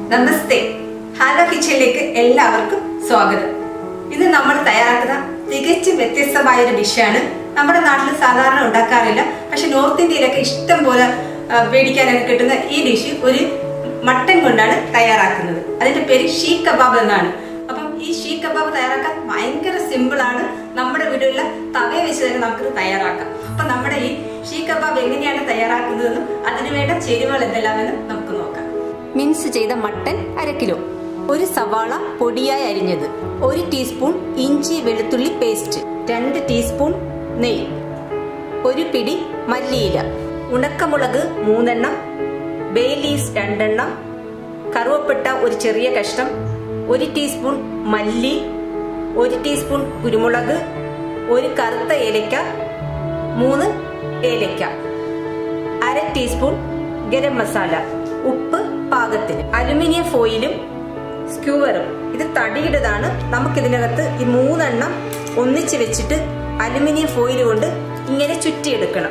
നമസ്തേ hello കിച്ചണിലേക്ക് എല്ലാവർക്കും സ്വാഗതം ഇന്ന് നമ്മൾ തയ്യാറാക്കുന്ന തികച്ചും വ്യത്യസ്തമായ ഒരു ഡിഷാണ് നമ്മുടെ നാട്ടിൽ സാധാരണ ഉണ്ടാക്കാറില്ല പക്ഷെ നോർത്ത് ഇന്ത്യയിലൊക്കെ ഇഷ്ടം പോലെ ആ, മേടിക്കാനൊക്കെ കിട്ടുന്ന ഈ ഡിഷ് ഒരു മട്ടൻ കൊണ്ടാണ് തയ്യാറാക്കുന്നത് അതിന്റെ പേര് ഷീ കബാബ് എന്നാണ് അപ്പം ഈ ഷീ കബാബ് തയ്യാറാക്കാൻ ഭയങ്കര സിമ്പിൾ ആണ് നമ്മുടെ വീട്ടിലുള്ള തവയെ വെച്ച് തന്നെ നമുക്കിത് തയ്യാറാക്കാം അപ്പൊ നമ്മുടെ ഈ ഷീ കബാബ് എങ്ങനെയാണ് തയ്യാറാക്കുന്നതെന്നും അതിന് വേണ്ട ചേരുവകൾ എന്തെല്ലാമെന്നും നമുക്ക് നോക്കാം മിൻസ് ചെയ്ത മട്ടൻ അര കിലോ ഒരു സവാള പൊടിയായി അരിഞ്ഞത് ഒരു ടീസ്പൂൺ ഇഞ്ചി വെളുത്തുള്ളി പേസ്റ്റ് രണ്ട് ടീസ്പൂൺ നെയ്യ് ഒരു പിടി മല്ലിയില ഉണക്കമുളക് മൂന്നെണ്ണം ബേ ലീവ്സ് രണ്ടെണ്ണം കറുവപ്പെട്ട ഒരു ചെറിയ കഷ്ണം ഒരു ടീസ്പൂൺ മല്ലി ഒരു ടീസ്പൂൺ കുരുമുളക് ഒരു കറുത്ത ഏലക്ക മൂന്ന് ഏലക്ക അര ടീസ്പൂൺ ഗരം മസാല ഉപ്പ് പാകത്തിന് അലുമിനിയം ഫോയിലും സ്ക്യൂവറും ഇത് തടിയുടേതാണ് നമുക്കിതിനകത്ത് ഈ മൂന്നെണ്ണം ഒന്നിച്ച് വെച്ചിട്ട് അലുമിനിയം ഫോയിൽ കൊണ്ട് ഇങ്ങനെ ചുറ്റിയെടുക്കണം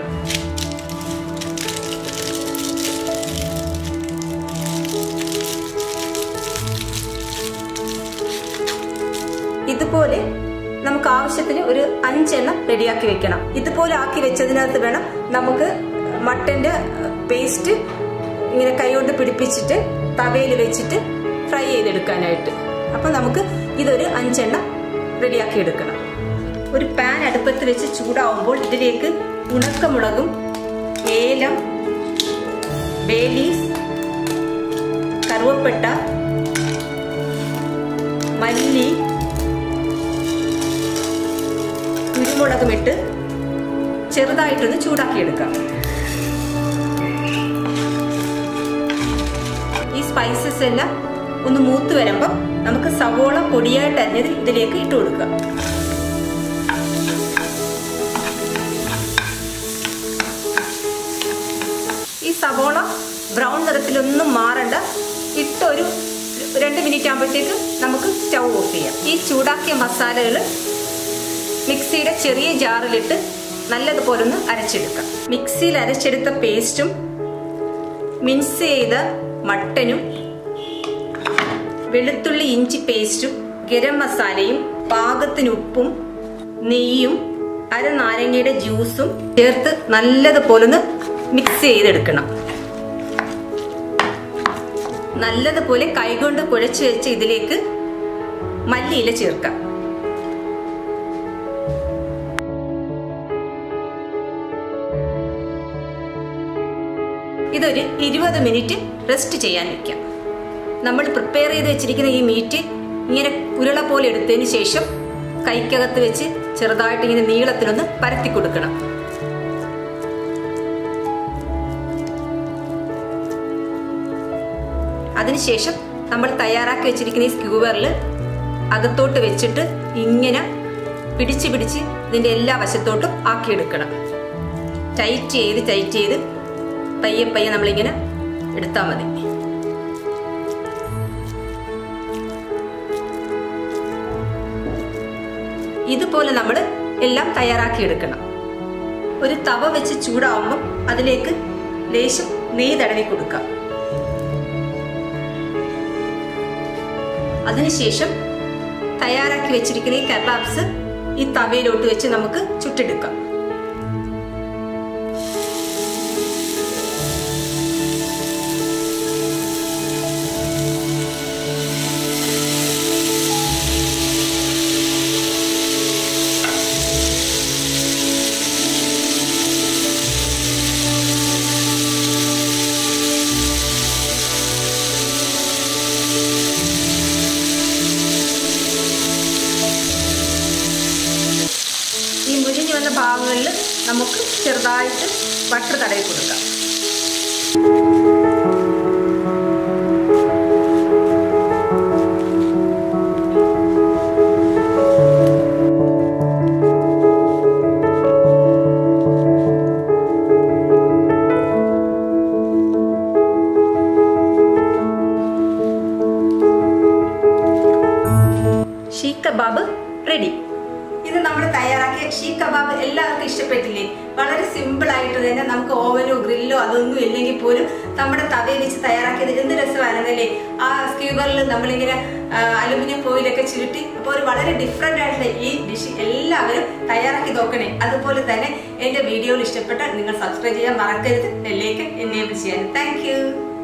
ഇതുപോലെ നമുക്ക് ആവശ്യത്തിന് ഒരു അഞ്ചെണ്ണം റെഡിയാക്കി വെക്കണം ഇതുപോലെ ആക്കി വെച്ചതിനകത്ത് വേണം നമുക്ക് മട്ടന്റെ പേസ്റ്റ് ഇങ്ങനെ കൈകൊണ്ട് പിടിപ്പിച്ചിട്ട് തവയിൽ വെച്ചിട്ട് ഫ്രൈ ചെയ്തെടുക്കാനായിട്ട് അപ്പൊ നമുക്ക് ഇതൊരു അഞ്ചെണ്ണം റെഡിയാക്കി എടുക്കണം ഒരു പാൻ അടുപ്പത്ത് വെച്ച് ചൂടാവുമ്പോൾ ഇതിലേക്ക് ഉണക്കമുളകും ഏലം ബേലീസ് കറുവപ്പട്ട മല്ലി കുരുമുളകും ഇട്ട് ചെറുതായിട്ടൊന്ന് ചൂടാക്കിയെടുക്കാം ഈ സ്പൈസസ് എല്ലാം ഒന്ന് മൂത്ത് വരുമ്പോൾ നമുക്ക് സവോള പൊടിയായിട്ട് അരിഞ്ഞത് ഇതിലേക്ക് ഇട്ട് കൊടുക്കാം ഈ സവോള ബ്രൗൺ നിറത്തിലൊന്നും മാറണ്ട ഇട്ടൊരു രണ്ട് മിനിറ്റ് ആകുമ്പോഴത്തേക്ക് നമുക്ക് സ്റ്റൗ ഓഫ് ചെയ്യാം ഈ ചൂടാക്കിയ മസാലകൾ മിക്സിയുടെ ചെറിയ ജാറിലിട്ട് നല്ലതുപോലെ ഒന്ന് അരച്ചെടുക്കാം മിക്സിയിൽ അരച്ചെടുത്ത പേസ്റ്റും മിൻസ് ചെയ്ത മട്ടനും വെളുത്തുള്ളി ഇഞ്ചി പേസ്റ്റും ഗരം മസാലയും പാകത്തിന് ഉപ്പും നെയ്യും അര നാരങ്ങയുടെ ജ്യൂസും ചേർത്ത് നല്ലതുപോലെ ഒന്ന് മിക്സ് ചെയ്തെടുക്കണം നല്ലതുപോലെ കൈകൊണ്ട് കുഴച്ചു വെച്ച് ഇതിലേക്ക് മല്ലിയില ചേർക്കാം ഇതൊരു ഇരുപത് മിനിറ്റ് റെസ്റ്റ് ചെയ്യാൻ വെക്കാം നമ്മൾ പ്രിപ്പയർ ചെയ്ത് വെച്ചിരിക്കുന്ന ഈ മീറ്റ് ഇങ്ങനെ ഉരുള പോലെ എടുത്തതിന് ശേഷം കൈക്കകത്ത് വെച്ച് ചെറുതായിട്ട് ഇങ്ങനെ നീളത്തിലൊന്ന് പരത്തി കൊടുക്കണം അതിനുശേഷം നമ്മൾ തയ്യാറാക്കി വെച്ചിരിക്കുന്ന ഈ സ്ക്യൂവറിൽ അകത്തോട്ട് വെച്ചിട്ട് ഇങ്ങനെ പിടിച്ച് പിടിച്ച് ഇതിന്റെ എല്ലാ വശത്തോട്ടും ആക്കിയെടുക്കണം ടൈറ്റ് ചെയ്ത് ടൈറ്റ് ചെയ്ത് പയ്യെ പയ്യെ നമ്മളിങ്ങനെ എടുത്താൽ മതി ഇതുപോലെ നമ്മൾ എല്ലാം തയ്യാറാക്കി എടുക്കണം ഒരു തവ വെച്ച് ചൂടാവുമ്പോൾ അതിലേക്ക് ലേശം നെയ്യ് തടവി കൊടുക്കാം അതിനുശേഷം തയ്യാറാക്കി വെച്ചിരിക്കുന്ന ഈ കബാബ്സ് ഈ തവയിലോട്ട് വെച്ച് നമുക്ക് ചുട്ടെടുക്കാം ഈ മുരിഞ്ഞു വന്ന ഭാഗങ്ങളിൽ നമുക്ക് ചെറുതായിട്ട് ബട്ടർ തടവി കൊടുക്കാം ഷീ കബാബ് റെഡി ഇത് നമ്മൾ തയ്യാറാക്കിയ ഷീ കബാബ് എല്ലാവർക്കും ഇഷ്ടപ്പെട്ടില്ലേ വളരെ സിമ്പിൾ ആയിട്ട് തന്നെ നമുക്ക് ഓവനോ ഗ്രില്ലോ അതൊന്നും ഇല്ലെങ്കിൽ പോലും നമ്മുടെ തവയിൽ വെച്ച് തയ്യാറാക്കിയത് എന്ത് രസമായിരുന്നല്ലേ ആ സ്ക്യൂബറിൽ നമ്മളിങ്ങനെ അലുമിനിയം ഫോയിലൊക്കെ ചുരുട്ടി അപ്പോൾ ഒരു വളരെ ഡിഫറെൻ്റ് ആയിട്ടുള്ള ഈ ഡിഷ് എല്ലാവരും തയ്യാറാക്കി നോക്കണേ അതുപോലെ തന്നെ എൻ്റെ വീഡിയോയിൽ ഇഷ്ടപ്പെട്ടാൽ നിങ്ങൾ സബ്സ്ക്രൈബ് ചെയ്യാൻ മറക്കരുത് ബെല്ലേക്ക് എന്നേബിൾ ചെയ്യാൻ താങ്ക്